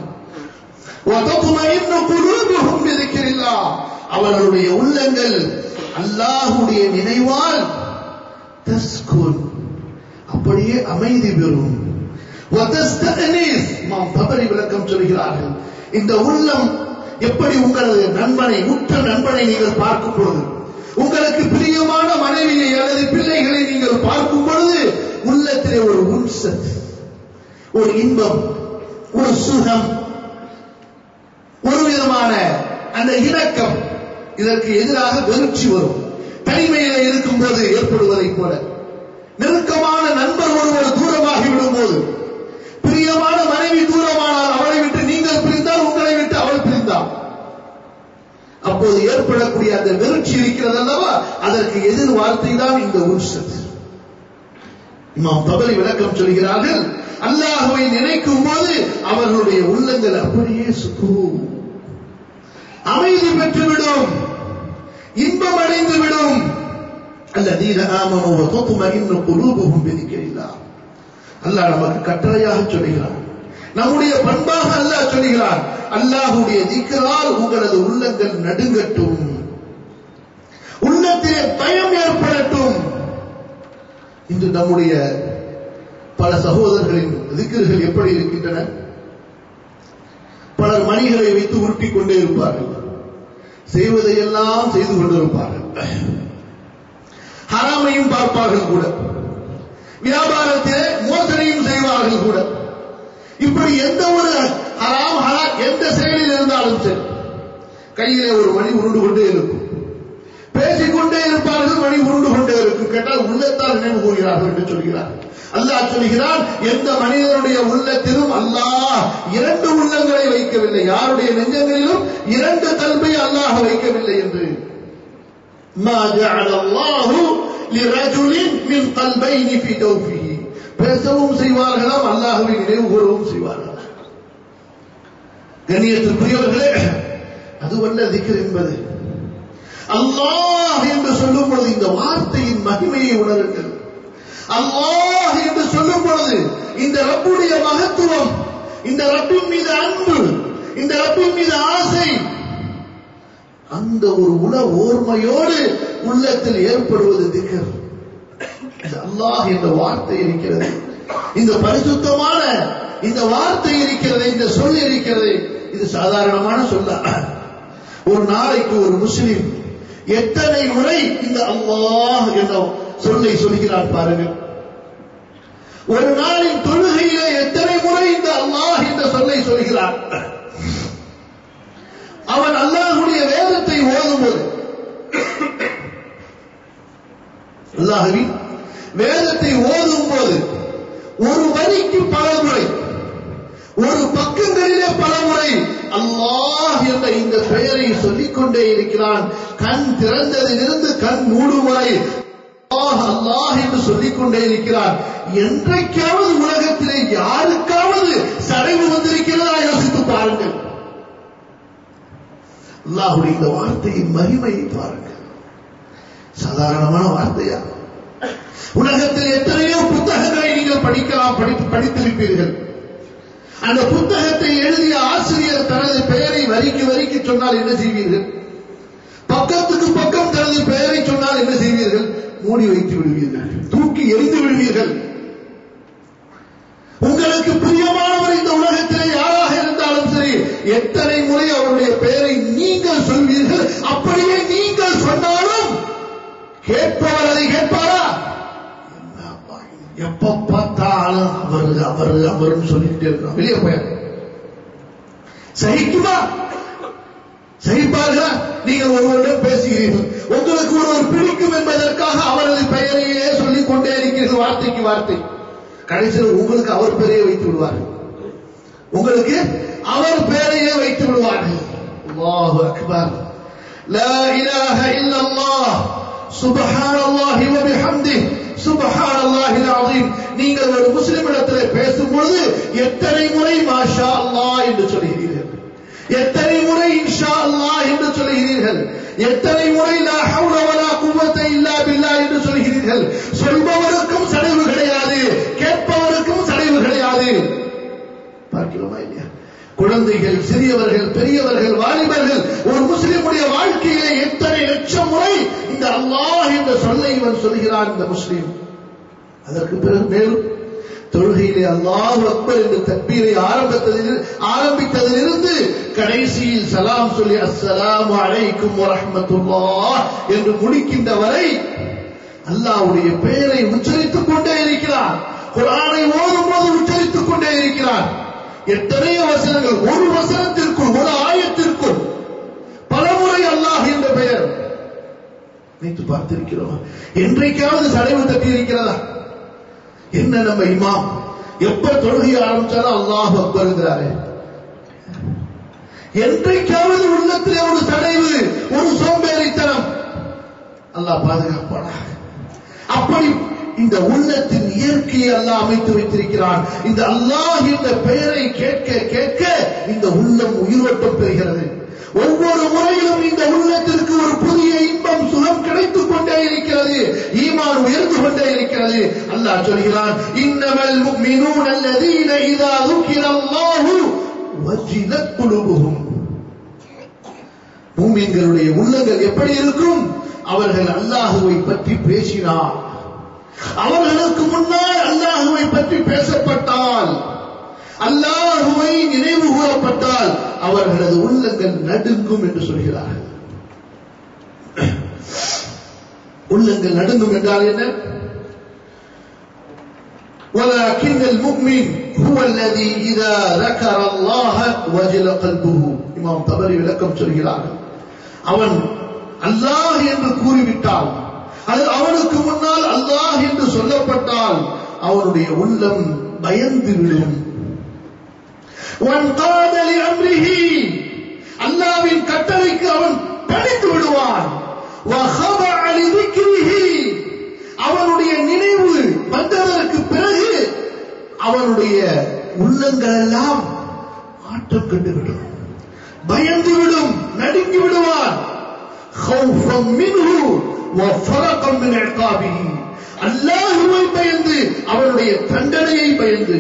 وتطمئن قلوبهم بذكر الله அவர்களுடைய உள்ளங்கள் அல்லாஹ்வுடைய நினைவால் தஸ்குன் அப்படியே அமைதி பெறும் வதஸ்தனிஸ் மாம் தபரி விளக்கம் சொல்கிறார்கள் இந்த உள்ளம் எப்படி உங்களது நண்பனை உற்ற நண்பனை நீங்கள் பார்க்கும் பொழுது உங்களுக்கு பிரியமான மனைவியை அல்லது பிள்ளைகளை நீங்கள் பார்க்கும் பொழுது உள்ளத்திலே ஒரு உன்சத் ஒரு இன்பம் ஒரு சுகம் ஒரு விதமான அந்த இணக்கம் இதற்கு எதிராக வெறுச்சி வரும் தனிமையில இருக்கும் போது ஏற்படுவதைப் போல நெருக்கமான நண்பர் ஒருவர் தூரமாகி விடும் போது பிரியமான மனைவி தூரமானால் அவளை விட்டு நீங்கள் பிரிந்தால் உங்களை விட்டு அவள் பிரிந்தாள் அப்போ அப்போது ஏற்படக்கூடிய அந்த வெறுச்சி இருக்கிறது அல்லவா அதற்கு எதிர் வார்த்தை தான் இந்த உன்சத் இமாம் தபரி விளக்கம் சொல்கிறார்கள் அல்லாஹுவை நினைக்கும் போது அவர்களுடைய உள்ளங்கள் அப்படியே சுக்கு அமைதி பெற்றுவிடும் இன்பம் அடைந்து விடும் الذين آمنوا وتطمئن قلوبهم بذكر الله அல்லாஹ் நமக்கு கட்டளையாக சொல்கிறான் நம்முடைய பண்பாக அல்லாஹ் சொல்கிறான் அல்லாஹுடைய திக்கரால் உங்களது உள்ளங்கள் நடுங்கட்டும் உள்ளத்திலே பயம் ஏற்படட்டும் இன்று நம்முடைய பல சகோதரர்களின் திக்கர்கள் எப்படி இருக்கின்றன பலர் மணிகளை வைத்து உருட்டிக் கொண்டே இருப்பார்கள் செய்வதையெல்லாம் செய்து கொண்டிருப்பார்கள் ஹராமையும் பார்ப்பார்கள் கூட வியாபாரத்திலே மோசடியும் செய்வார்கள் கூட இப்படி எந்த ஒரு ஹராம் ஹலால் எந்த செயலில் இருந்தாலும் சரி கையிலே ஒரு மணி உருண்டு கொண்டே இருக்கும் பேசிக்கொண்டே இருப்பார்கள் மணி உருண்டு கொண்டே இருக்கும் கேட்டால் உள்ளத்தால் நினைவு கூறுகிறார்கள் என்று சொல்கிறார் அல்லாஹ் சொல்கிறான் எந்த மனிதனுடைய உள்ளத்திலும் அல்லாஹ் இரண்டு உள்ளங்களை வைக்கவில்லை யாருடைய நெஞ்சங்களிலும் இரண்டு கல்வை அல்லாஹ் வைக்கவில்லை என்று ما جعل الله لرجل من قلبين في جوفه பேசவும் செய்வார்களாம் அல்லாஹுவை நினைவு கூறவும் செய்வார்களாம் கண்ணியத்திற்குரியவர்களே அதுவல்ல திக்கர் என்பது அல்லாஹ் என்று சொல்லும் பொழுது இந்த வார்த்தையின் மகிமையை உணருங்கள் அல்லாஹ் என்று சொல்லும் பொழுது இந்த ரப்புடைய மகத்துவம் இந்த ரப்பின் மீது அன்பு இந்த ரப்பின் மீது ஆசை அந்த ஒரு உண ஓர்மையோடு உள்ளத்தில் ஏற்படுவது திக்கர் அல்லாஹ் என்ற வார்த்தை இருக்கிறது இந்த பரிசுத்தமான இந்த வார்த்தை இருக்கிறது இந்த சொல் இருக்கிறது இது சாதாரணமான சொல்ல ஒரு நாளைக்கு ஒரு முஸ்லிம் எத்தனை முறை இந்த அல்லாஹ் என்ற சொல்லை சொல்கிறார் பாருங்கள் ஒரு நாளின் தொழுகையிலே எத்தனை முறை இந்த அல்லாஹ் என்ற சொல்லை சொல்கிறார் அவன் அல்லாஹுடைய வேதத்தை ஓதும் போது அல்லாஹுவின் வேதத்தை ஓதும் போது ஒரு வரிக்கு பல முறை ஒரு பக்கங்களிலே பல முறை அல்லாஹ் என்ற இந்த பெயரை சொல்லிக் கொண்டே இருக்கிறான் கண் திறந்ததிலிருந்து கண் மூடும் வரை அல்லாஹ் அல்லாஹ் என்று சொல்லிக் கொண்டே இருக்கிறான் என்றைக்காவது உலகத்திலே யாருக்காவது சடைவு வந்திருக்கிறதா யோசித்து பாருங்கள் அல்லாஹுடைய இந்த வார்த்தையின் மகிமையை பாருங்கள் சாதாரணமான வார்த்தையா உலகத்தில் எத்தனையோ புத்தகங்களை நீங்கள் படிக்கலாம் படித்து படித்திருப்பீர்கள் அந்த புத்தகத்தை எழுதிய ஆசிரியர் தனது பெயரை வரிக்கு வரிக்கு சொன்னால் என்ன செய்வீர்கள் பக்கத்துக்கு பக்கம் தனது பெயரை சொன்னால் என்ன செய்வீர்கள் மூடி வைத்து விடுவீர்கள் தூக்கி எரிந்து விடுவீர்கள் உங்களுக்கு பிரியமானவர் இந்த உலகத்திலே யாராக இருந்தாலும் சரி எத்தனை முறை அவருடைய பெயரை நீங்கள் சொல்வீர்கள் அப்படியே நீங்கள் சொன்னாலும் கேட்பவர் அதை கேட்பாரா எப்ப பார்த்தாலும் அவர் அவர் அவர்னு சொல்லிக்கிட்டே இருக்கிறோம் வெளியே போய் சகிக்குமா சகிப்பார்களா நீங்கள் ஒருவரிடம் பேசுகிறீர்கள் உங்களுக்கு ஒருவர் பிடிக்கும் என்பதற்காக அவரது பெயரையே சொல்லிக் கொண்டே இருக்கிறீர்கள் வார்த்தைக்கு வார்த்தை கடைசியில் உங்களுக்கு அவர் பெயரையே வைத்து விடுவார்கள் உங்களுக்கு அவர் பெயரையே வைத்து விடுவார்கள் அல்லாஹு அக்பர் லா இலாஹ இல்லல்லாஹ் சுப்ஹானல்லாஹி வ பிஹம்திஹி சுபஹானல்லாஹில் அஸீம் நீங்கள் ஒரு முஸ்லிமிடத்தில் பேசும்பொழுது எத்தனை முறை மாஷா அல்லாஹ் என்று சொல்கிறீர்கள் எத்தனை முறை இன்ஷா அல்லாஹ் என்று சொல்கிறீர்கள் எத்தனை முறை லா ஹவுல வலா குவத்த இல்லா பில்லாஹ் என்று சொல்கிறீர்கள் சொல்பவருக்கும் சடைவு கிடையாது கேட்பவருக்கும் சடைவு கிடையாது பார்க்கிறோமா இல்லையா குழந்தைகள் சிறியவர்கள் பெரியவர்கள் வாலிபர்கள் ஒரு முஸ்லிமுடைய வாழ்க்கையிலே எத்தனை லட்சம் முறை இந்த அல்லாஹ் என்ற சொல்லை இவன் சொல்கிறான் இந்த முஸ்லிம் அதற்கு பிறகு மேலும் தொழுகையிலே அல்லாஹ் அக்பர் என்று தக்பீரை ஆரம்பித்ததில் ஆரம்பித்ததிலிருந்து கடைசியில் சலாம் சொல்லி அஸ்ஸலாமு அலைக்கும் வரஹ்மத்துல்லாஹ் என்று முடிக்கின்ற வரை அல்லாஹ்வுடைய பெயரை உச்சரித்துக் கொண்டே இருக்கிறான் குர்ஆனை ஓதும் போது உச்சரித்துக் கொண்டே இருக்கிறான் எத்தனையோ வசனங்கள் ஒரு வசனத்திற்குள் ஒரு ஆயத்திற்குள் பலமுறை அல்லாஹ் என்ற பெயர் நினைத்து பார்த்திருக்கிறோம் என்றைக்காவது சடைவு தட்டி இருக்கிறதா என்ன நம்ம இமாம் எப்ப தொழுகை ஆரம்பிச்சாலும் அல்லாஹ் அக்பருங்கிறாரு என்றைக்காவது உள்ளத்திலே ஒரு தடைவு ஒரு சோம்பேறித்தனம் அல்லாஹ் பாதுகாப்பானாக அப்படி இந்த உள்ளத்தின் இயற்கையை அல்லாஹ் அமைத்து வைத்திருக்கிறான் இந்த அல்லாஹ் என்ற பெயரை கேட்க கேட்க இந்த உள்ளம் உயிரோட்டம் பெறுகிறது ஒவ்வொரு முறையிலும் இந்த உள்ளத்திற்கு ஒரு புதிய இன்பம் சுகம் கிடைத்துக் கொண்டே இருக்கிறது ஈமான் உயர்ந்து கொண்டே இருக்கிறது அல்லாஹ் சொல்கிறான் இன்னமல் முஃமினூன அல்லதீன இதா ذُكِرَ வஜிலத் குலுபுஹும் மூமின்களுடைய உள்ளங்கள் எப்படி இருக்கும் அவர்கள் அல்லாஹுவை பற்றி பேசினார் அவர்களுக்கு முன்னால் அல்லாஹுவை பற்றி பேசப்பட்டால் அல்லாஹுவை நினைவு கூறப்பட்டால் அவர்களது உள்ளங்கள் நடுங்கும் என்று சொல்கிறார்கள் உள்ளங்கள் நடுங்கும் என்றால் என்ன ولكن المؤمن هو الذي إذا ذكر الله وجل قلبه இமாம் தபரி விளக்கம் சொல்கிறார்கள் அவன் அல்லாஹ் என்று கூறிவிட்டால் அது அவனுக்கு முன்னால் அல்லாஹ் என்று சொல்லப்பட்டால் அவனுடைய உள்ளம் பயந்து விடும் وانقاد لأمره அல்லாவின் கட்டளைக்கு அவன் பணிந்து விடுவான் وخضع لذكره அவனுடைய நினைவு வந்ததற்கு பிறகு அவனுடைய உள்ளங்கள் எல்லாம் ஆட்டம் கண்டுவிடும் பயந்து விடும் நடுங்கி விடுவான் خوفا منه وفرقا من عقابه அல்லாஹுவை பயந்து அவனுடைய தண்டனையை பயந்து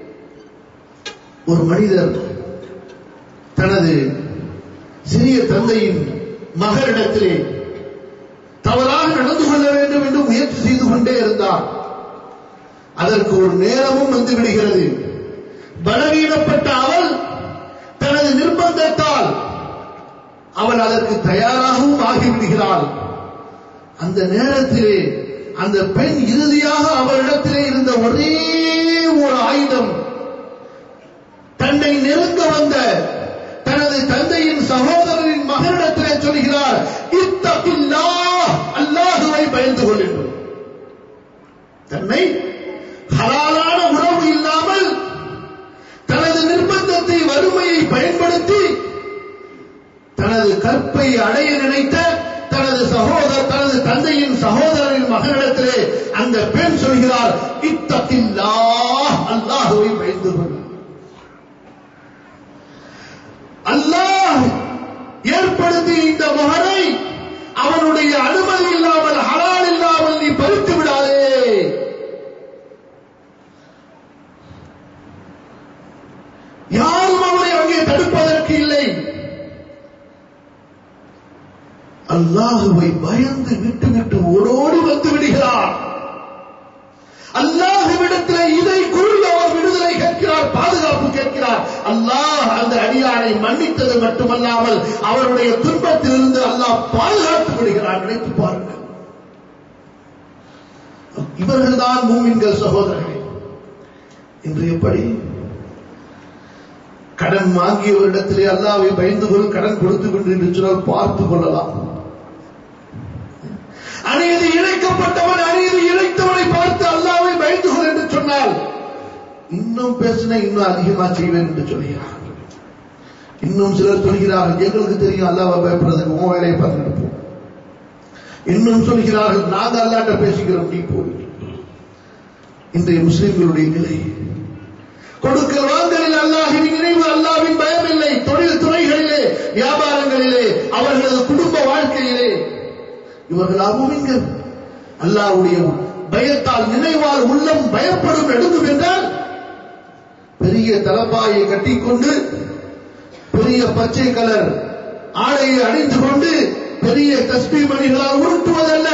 ஒரு மனிதர் தனது சிறிய தந்தையின் மகனிடத்திலே தவறாக நடந்து கொள்ள வேண்டும் என்று முயற்சி செய்து கொண்டே இருந்தார் அதற்கு ஒரு நேரமும் வந்து விடுகிறது பலவீனப்பட்ட அவள் தனது நிர்பந்தத்தால் அவள் அதற்கு தயாராகவும் ஆகிவிடுகிறாள் அந்த நேரத்திலே அந்த பெண் இறுதியாக அவளிடத்திலே இருந்த ஒரே ஒரு ஆயுதம் தன்னை நெருங்க வந்த தனது தந்தையின் சகோதரரின் மகனிடத்திலே சொல்கிறார் இத்தகில்லா அல்லாஹுவை பயந்து கொள்ளுங்கள் தன்னை ஹலாலான உறவு இல்லாமல் தனது நிர்பந்தத்தை வறுமையை பயன்படுத்தி தனது கற்பை அடைய நினைத்த தனது சகோதரர் தனது தந்தையின் சகோதரரின் மகனிடத்திலே அந்த பெண் சொல்கிறார் இத்தகில்லா அல்லாஹுவை பயந்து கொள் அல்லாஹ் ஏற்படுத்திய இந்த மகனை அவனுடைய அனுமதி இல்லாமல் ஹலால் இல்லாமல் நீ பறித்து விடாதே யாரும் அவனை அங்கே தடுப்பதற்கு இல்லை அல்லாஹுவை பயந்து விட்டு விட்டு ஓடோடி வந்து விடுகிறார் அல்லாஹுவிடத்தில் இதை கூறி அவர் விடுதலை கேட்கிறார் பாதுகாப்பு கேட்கிறார் அல்லாஹ் அந்த அடியாரை மன்னித்தது மட்டுமல்லாமல் அவருடைய துன்பத்திலிருந்து அல்லாஹ் பாதுகாத்து விடுகிறார் நினைத்து பாருங்கள் இவர்கள்தான் மூமின்கள் சகோதரர்களே இன்று எப்படி கடன் வாங்கியவரிடத்திலே அல்லாவை பயந்து கொள் கடன் கொடுத்து கொண்டு என்று சொன்னால் பார்த்து கொள்ளலாம் அநீதி இழைக்கப்பட்டவன் அநீதி இழைத்தவனை பார்த்து அல்லாவை பயந்து கொள் என்று சொன்னால் இன்னும் பேசின இன்னும் அதிகமா செய்வேன் என்று சொல்கிறார் இன்னும் சிலர் சொல்கிறார்கள் எங்களுக்கு தெரியும் அல்லாவை பயப்படுறதுக்கு உன் வேலையை பார்த்துட்டு போ இன்னும் சொல்கிறார்கள் நாங்க அல்லாட்ட பேசிக்கிறோம் நீ போய் இன்றைய முஸ்லிம்களுடைய நிலை கொடுக்கல் வாங்கலில் அல்லாஹின் நினைவு அல்லாவின் பயம் இல்லை தொழில் துறைகளிலே வியாபாரங்களிலே அவர்களது குடும்ப வாழ்க்கையிலே இவர்கள் அமுமிங்கள் அல்லாவுடைய பயத்தால் நினைவால் உள்ளம் பயப்படும் எடுக்கும் என்றால் பெரிய தலப்பாயை கட்டிக்கொண்டு பெரிய பச்சை கலர் ஆடையை அணிந்து கொண்டு பெரிய தஸ்பி மணிகளால் உருட்டுவதல்ல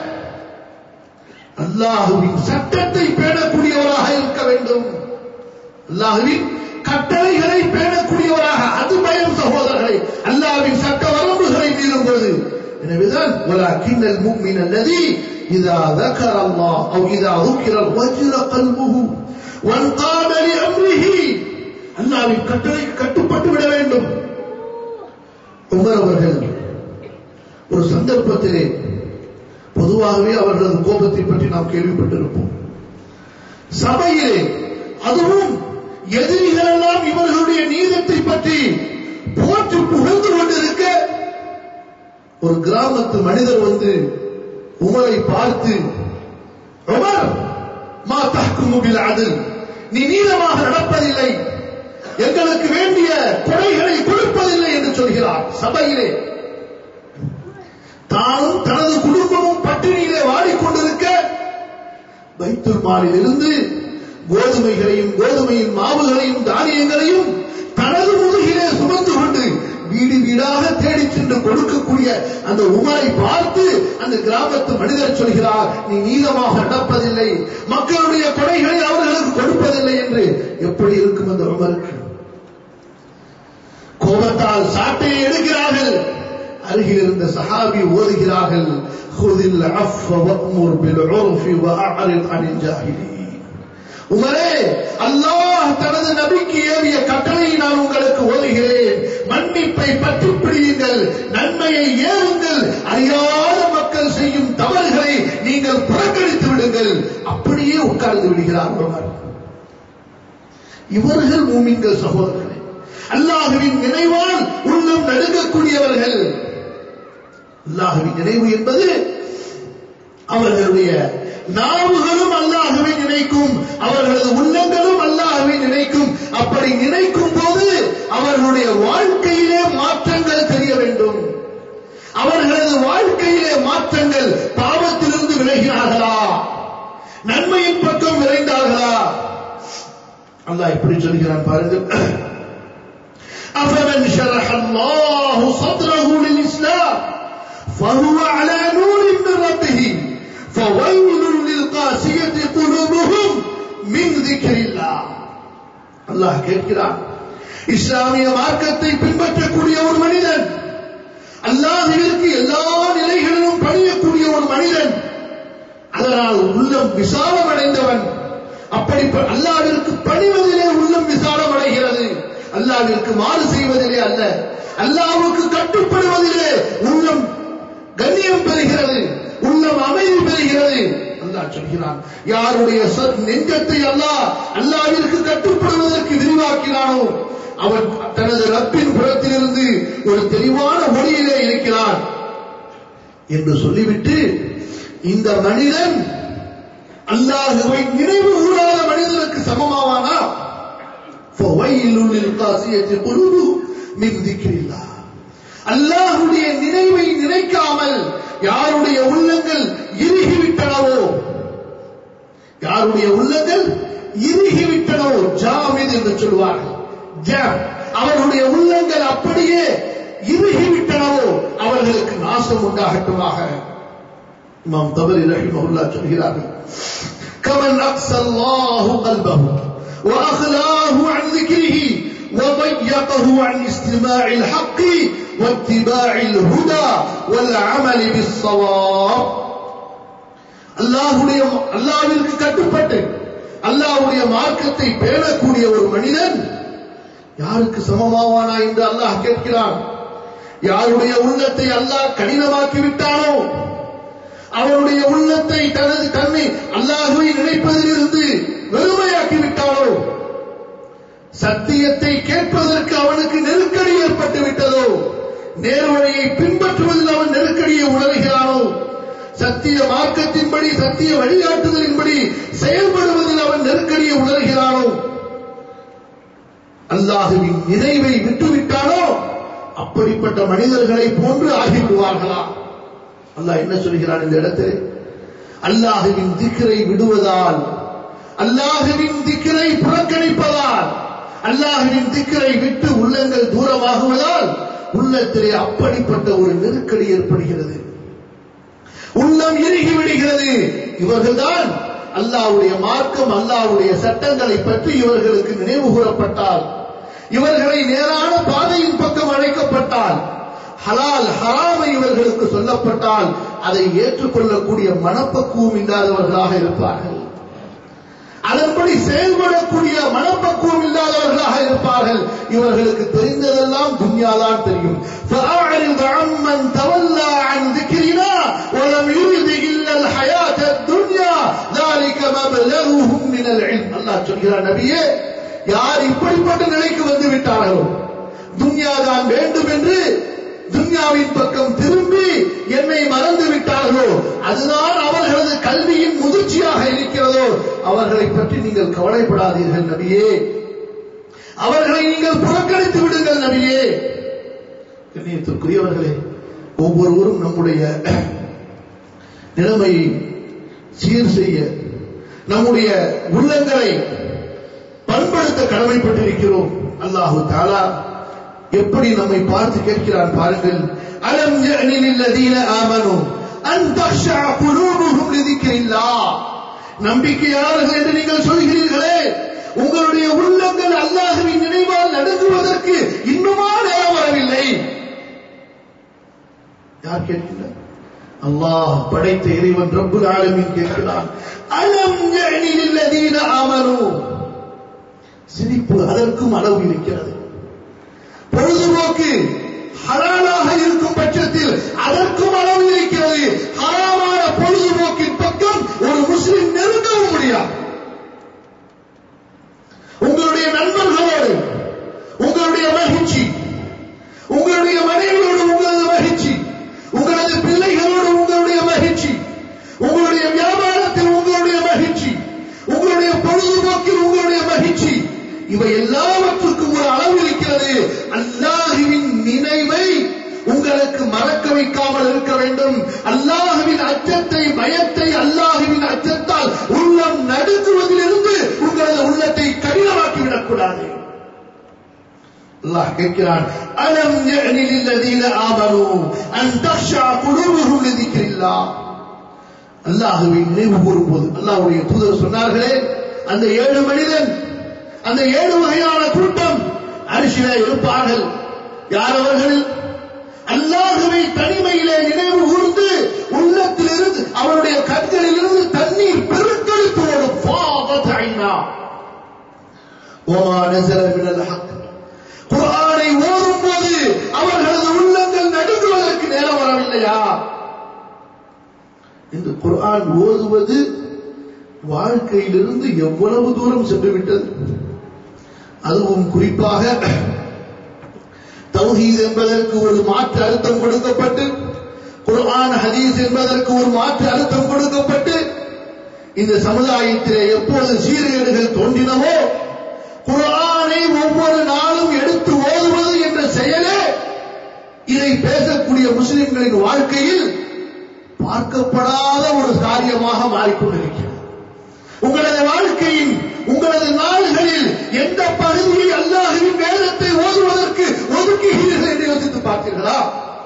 அல்லாஹுவின் சட்டத்தை பேணக்கூடியவராக இருக்க வேண்டும் அல்லாஹுவின் கட்டளைகளை பேணக்கூடியவராக அது பயம் சகோதரர்களை அல்லாஹ்வின் சட்ட வரம்புகளை மீறும் பொழுது எனவேதான் ولكن المؤمن الذي إذا ذكر الله أو إذا ذكر وجل قلبه وانقاد لأمره அல்லாஹ்வின் கட்டளைக்கு கட்டுப்பட்டு விட வேண்டும் உமர் அவர்கள் ஒரு சந்தர்ப்பத்திலே பொதுவாகவே அவர்களது கோபத்தை பற்றி நாம் கேள்விப்பட்டிருப்போம் சபையிலே அதுவும் எதிரிகள் எல்லாம் இவர்களுடைய நீதத்தை பற்றி போற்றி புகழ்ந்து கொண்டிருக்க ஒரு கிராமத்து மனிதர் வந்து உமரை பார்த்து உமர் மா தஹ்குமு பில் அத்ல் நீ நீளமாக நடப்பதில்லை எங்களுக்கு வேண்டிய கொடைகளை கொடுப்பதில்லை என்று சொல்கிறார் சபையிலே தானும் தனது குடும்பமும் பட்டினியிலே வாடிக்கொண்டிருக்க வைத்தூர் மாலில் இருந்து கோதுமைகளையும் கோதுமையின் மாவுகளையும் தானியங்களையும் தனது முதுகிலே சுமந்து கொண்டு வீடு வீடாக தேடிச் சென்று கொடுக்கக்கூடிய அந்த உமரை பார்த்து அந்த கிராமத்து மனிதர் சொல்கிறார் நீ நீளமாக நடப்பதில்லை மக்களுடைய கொடைகளை அவர்களுக்கு கொடுப்பதில்லை என்று எப்படி இருக்கும் அந்த உமருக்கு கோபத்தால் சாட்டையை எடுக்கிறார்கள் அருகில் இருந்த சஹாபி ஓதுகிறார்கள் خذ العفو وأمر بالعرف وأعرض عن الجاهلين உமரே அல்லாஹ் தனது நபிக்கு ஏவிய கட்டளையை நான் உங்களுக்கு ஓதுகிறேன் மன்னிப்பை பற்றி பிடியுங்கள் நன்மையை ஏவுங்கள் அறியாத மக்கள் செய்யும் தவறுகளை நீங்கள் புறக்கணித்து விடுங்கள் அப்படியே உட்கார்ந்து விடுகிறார் உமர் இவர்கள் மூமின்கள் சகோதரர்களே அல்லாஹுவின் நினைவால் உள்ளம் நடுங்கக்கூடியவர்கள் அல்லாஹுவின் நினைவு என்பது அவர்களுடைய நாவுகளும் அல்லாஹுவை நினைக்கும் அவர்களது உள்ளங்களும் அல்லாஹுவை நினைக்கும் அப்படி நினைக்கும் போது அவர்களுடைய வாழ்க்கையிலே மாற்றங்கள் தெரிய வேண்டும் அவர்களது வாழ்க்கையிலே மாற்றங்கள் பாவத்திலிருந்து விலகினார்களா நன்மையின் பக்கம் விரைந்தார்களா அல்லாஹ் எப்படி சொல்கிறான் பாருங்கள் أفمن شرح الله صدره للإسلام فهو على نور من ربه فويل للقاسية قلوبهم من ذكر الله அல்லாஹ் கேட்கிறான் இஸ்லாமிய மார்க்கத்தை பின்பற்றக்கூடிய ஒரு மனிதன் அல்லாஹிற்கு எல்லா நிலைகளிலும் பணியக்கூடிய ஒரு மனிதன் அதனால் உள்ளம் விசாலம் அடைந்தவன் அப்படி அல்லாவிற்கு பணிவதிலே உள்ளம் விசாலம் அடைகிறது அல்லாவிற்கு மாறு செய்வதிலே அல்ல அல்லாவுக்கு கட்டுப்படுவதிலே உள்ளம் கண்ணியம் பெறுகிறது உள்ளம் அமைதி பெறுகிறது அல்லாஹ் சொல்கிறான் யாருடைய நெஞ்சத்தை அல்லாஹ் அல்லாவிற்கு கட்டுப்படுவதற்கு விரிவாக்கினானோ அவன் தனது ரப்பின் புறத்திலிருந்து ஒரு தெளிவான மொழியிலே இருக்கிறான் என்று சொல்லிவிட்டு இந்த மனிதன் அல்லாஹுவை நினைவு கூறாத மனிதனுக்கு சமமாவானா فويل للقاسية قلوبهم من ذكر الله அல்லாஹுடைய நினைவை நினைக்காமல் யாருடைய உள்ளங்கள் இறுகிவிட்டனவோ யாருடைய உள்ளங்கள் இறுகிவிட்டனவோ ஜாமித் என்று சொல்வார்கள் ஜாம் அவர்களுடைய உள்ளங்கள் அப்படியே இறுகிவிட்டனவோ அவர்களுக்கு நாசம் உண்டாகட்டுமாக இமாம் தபரி ரஹிமஹுல்லா சொல்கிறார்கள் கமன் அக்ஸல்லாஹு கல்பஹு وأخلاه عن ذكره وضيقه عن استماع الحق واتباع الهدى والعمل بالصواب அல்லாஹுடைய அல்லாவிற்கு கட்டுப்பட்டு அல்லாஹுடைய மார்க்கத்தை பேணக்கூடிய ஒரு மனிதன் யாருக்கு சமமாவானா என்று அல்லாஹ் கேட்கிறான் யாருடைய உள்ளத்தை அல்லாஹ் கடினமாக்கி விட்டானோ அவனுடைய உள்ளத்தை தனது தன்னை அல்லாஹுவை நினைப்பதிலிருந்து வெறுமையாக்கி விட்டானோ சத்தியத்தை கேட்பதற்கு அவனுக்கு நெருக்கடி ஏற்பட்டு விட்டதோ நேர்வழியை பின்பற்றுவதில் அவன் நெருக்கடியை உணர்கிறானோ சத்திய மார்க்கத்தின்படி சத்திய வழிகாட்டுதலின்படி செயல்படுவதில் அவன் நெருக்கடியை உணர்கிறானோ அல்லாஹுவின் நினைவை விட்டுவிட்டானோ அப்படிப்பட்ட மனிதர்களை போன்று ஆகிவிடுவார்களா அல்லாஹ் என்ன சொல்கிறான் இந்த இடத்தில் அல்லாஹுவின் திக்கரை விடுவதால் அல்லாஹுவின் திக்கரை புறக்கணிப்பதால் அல்லாஹுவின் திக்கரை விட்டு உள்ளங்கள் தூரமாகுவதால் உள்ளத்திலே அப்படிப்பட்ட ஒரு நெருக்கடி ஏற்படுகிறது உள்ளம் இறுகி விடுகிறது இவர்கள்தான் அல்லாவுடைய மார்க்கம் அல்லாவுடைய சட்டங்களை பற்றி இவர்களுக்கு நினைவு கூறப்பட்டால் இவர்களை நேரான பாதையின் பக்கம் அழைக்கப்பட்டால் ஹலால் ஹராமை இவர்களுக்கு சொல்லப்பட்டால் அதை ஏற்றுக்கொள்ளக்கூடிய மனப்பக்குவம் இல்லாதவர்களாக இருப்பார்கள் அதன்படி செயல்படக்கூடிய மனப்பக்குவம் இல்லாதவர்களாக இருப்பார்கள் இவர்களுக்கு தெரிந்ததெல்லாம் துன்யாதான் தெரியும் فأعرض عمن تولى عن ذكرنا ولم يرد إلا الحياة الدنيا ذلك مبلغهم من العلم الله சொல்கிறார் நபியே யார் இப்படிப்பட்ட நிலைக்கு வந்து விட்டார்களோ துன்யாதான் வேண்டும் என்று துன்யாவின் பக்கம் திரும்பி என்னை மறந்து விட்டார்களோ அதுதான் அவர்களது கல்வியின் முதிர்ச்சியாக இருக்கிறதோ அவர்களை பற்றி நீங்கள் கவலைப்படாதீர்கள் நபியே அவர்களை நீங்கள் புறக்கணித்து விடுங்கள் நபியே கண்ணியத்திற்குரியவர்களே ஒவ்வொருவரும் நம்முடைய நிலைமையை சீர் செய்ய நம்முடைய உள்ளங்களை பண்படுத்த கடமைப்பட்டிருக்கிறோம் அல்லாஹு தாலா எப்படி நம்மை பார்த்து கேட்கிறான் பாருங்கள் அலம் யஅனில் ஆமனு அன் தக்ஷா குலூபுஹும் லிதிக்ரில்லாஹ் நம்பிக்கையாளர்கள் என்று நீங்கள் சொல்கிறீர்களே உங்களுடைய உள்ளங்கள் அல்லாஹ்வின் நினைவால் நடுங்குவதற்கு இன்னுமா நேரம் வரவில்லை யார் கேட்கிறார் அல்லாஹ் படைத்த இறைவன் ரப்புல் ஆலமீன் கேட்கிறான் அலம் யஅனில் லதீன ஆமனு சிரிப்பு அதற்கும் அளவு இருக்கிறது பொழுதுபோக்கு ஹலாலாக இருக்கும் பட்சத்தில் அதற்கும் அளவு இருக்கிறது ஹராமான பொழுதுபோக்கின் பக்கம் ஒரு முஸ்லிம் நெருங்கவும் முடியாது உங்களுடைய நண்பர்களோடு உங்களுடைய மகிழ்ச்சி உங்களுடைய மனைவியோடு உங்களது மகிழ்ச்சி உங்களது பிள்ளைகளோடு உங்களுடைய மகிழ்ச்சி உங்களுடைய வியாபாரத்தில் உங்களுடைய மகிழ்ச்சி உங்களுடைய பொழுதுபோக்கில் உங்களுடைய மகிழ்ச்சி இவை எல்லாவற்றுக்கும் ஒரு அளவு இருக்கிறது அல்லாஹுவின் நினைவை உங்களுக்கு மறக்க வைக்காமல் இருக்க வேண்டும் அல்லாஹுவின் அச்சத்தை பயத்தை அல்லாஹுவின் அச்சத்தால் உள்ளம் நடுங்குவதிலிருந்து உங்களது உள்ளத்தை கடினமாக்கி விடக்கூடாது அல்லாஹ் கேட்கிறான் அலம் யஅனில் லல்லதீன ஆமனு அன் தக்ஷா குலூபுஹும் லிதிக்ரில்லாஹ் அல்லாஹுவின் நினைவு கூறும்போது அல்லாஹ்வுடைய தூதர் சொன்னார்களே அந்த ஏழு மனிதன் அந்த ஏழு வகையான கூட்டம் அரிசில இருப்பார்கள் யார் அவர்கள் அல்லாஹுவை தனிமையிலே நினைவு கூர்ந்து உள்ளத்திலிருந்து அவருடைய கண்களிலிருந்து தண்ணீர் பெருக்கெடுத்து ஓடும் ஃபாதத் ஐனா وما نزل من الحق குர்ஆனை ஓதும் போது அவர்களது உள்ளங்கள் நடுங்குவதற்கு நேரம் வரவில்லையா இந்த குர்ஆன் ஓதுவது வாழ்க்கையிலிருந்து எவ்வளவு தூரம் சென்று விட்டது அதுவும் குறிப்பாக தௌஹீத் என்பதற்கு ஒரு மாற்று அர்த்தம் கொடுக்கப்பட்டு குர்ஆன் ஹதீஸ் என்பதற்கு ஒரு மாற்று அர்த்தம் கொடுக்கப்பட்டு இந்த சமுதாயத்திலே எப்போது சீர்கேடுகள் தோன்றினவோ குர்ஆனை ஒவ்வொரு நாளும் எடுத்து ஓதுவது என்ற செயலே இதை பேசக்கூடிய முஸ்லிம்களின் வாழ்க்கையில் பார்க்கப்படாத ஒரு காரியமாக மாறிக்கொண்டிருக்கிறது உங்களது வாழ்க்கையின் உங்களது நாள்களில் எந்த பகுதியை அல்லாஹுவின் வேதத்தை ஓதுவதற்கு ஒதுக்குகிறீர்கள் என்று யோசித்து பார்த்தீர்களா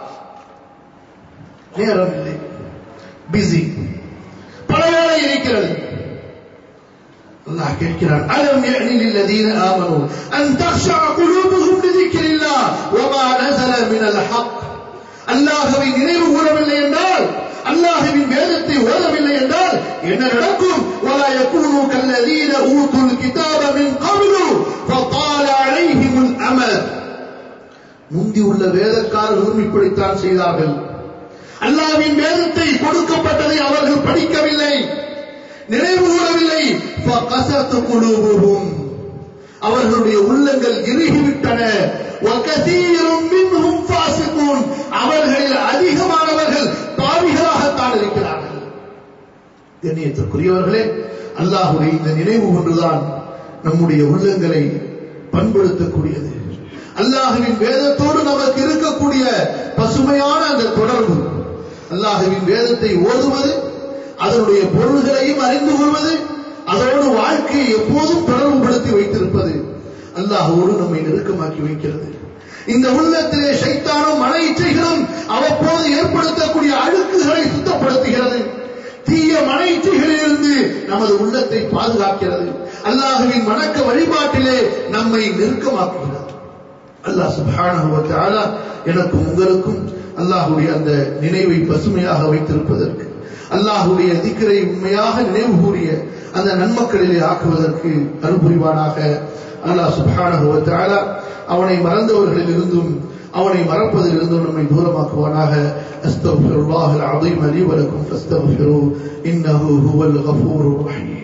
நேரம் இல்லை பிஸி பல வேலை இருக்கிறது அல்லாஹ் கேட்கிறான் அலம் யஅனி للذين آمنوا أن تخشع قلوبهم لذكر الله وما نزل من الحق அல்லாஹ்வை நினைவு கூறவில்லை என்றால் அல்லாஹ்வின் வேதத்தை ஓதவில்லை என்றால் என்ன நடக்கும் ولا يكونوا كالذين اوتوا الكتاب من قبل فطال عليهم الامد முந்தி உள்ள வேதக்காரர்களும் இப்படித்தான் செய்தார்கள் அல்லாஹ்வின் வேதத்தை கொடுக்கப்பட்டதை அவர்கள் படிக்கவில்லை நினைவு கூறவில்லை فقست قلوبهم அவர்களுடைய உள்ளங்கள் இறுகிவிட்டன وكثير منهم فاسقون அவர்களில் அதிகமானவர்கள் பாவிகளாகத்தான் இருக்கிறார்கள் கண்ணியத்திற்குரியவர்களே அல்லாஹுடைய இந்த நினைவு ஒன்றுதான் நம்முடைய உள்ளங்களை பண்படுத்தக்கூடியது அல்லாஹுவின் வேதத்தோடு நமக்கு இருக்கக்கூடிய பசுமையான அந்த தொடர்பு அல்லாஹுவின் வேதத்தை ஓதுவது அதனுடைய பொருள்களையும் அறிந்து கொள்வது அதோடு வாழ்க்கையை எப்போதும் தொடர்புபடுத்தி வைத்திருப்பது அல்லாஹோடு நம்மை நெருக்கமாக்கி வைக்கிறது இந்த உள்ளத்திலே சைத்தானும் மன இச்சைகளும் அவ்வப்போது ஏற்படுத்தக்கூடிய அழுக்குகளை சுத்தப்படுத்துகிறது தீய மன இச்சைகளிலிருந்து நமது உள்ளத்தை பாதுகாக்கிறது அல்லாஹுவின் வணக்க வழிபாட்டிலே நம்மை நெருக்கமாக்குகிறது அல்லாஹ் சுப்ஹானஹு வ தஆலா எனக்கும் உங்களுக்கும் அல்லாஹ்வுடைய அந்த நினைவை பசுமையாக வைத்திருப்பதற்கு அல்லாஹ்வுடைய திக்கரை உண்மையாக நினைவு கூறிய அந்த நன்மக்களிலே ஆக்குவதற்கு அருள்புரிவானாக அல்லாஹ் சுப்ஹானஹு வ தஆலா அவனை மறந்தவர்களில் இருந்தும் அவனை மறப்பதில் இருந்தும் நம்மை தூரமாக்குவானாக அஸ்தக்ஃபிருல்லாஹல் அஸீம் லி வ லக்கும் ஃபஸ்தக்ஃபிரு இன்னஹு ஹுவல் கஃபூருர் ரஹீம்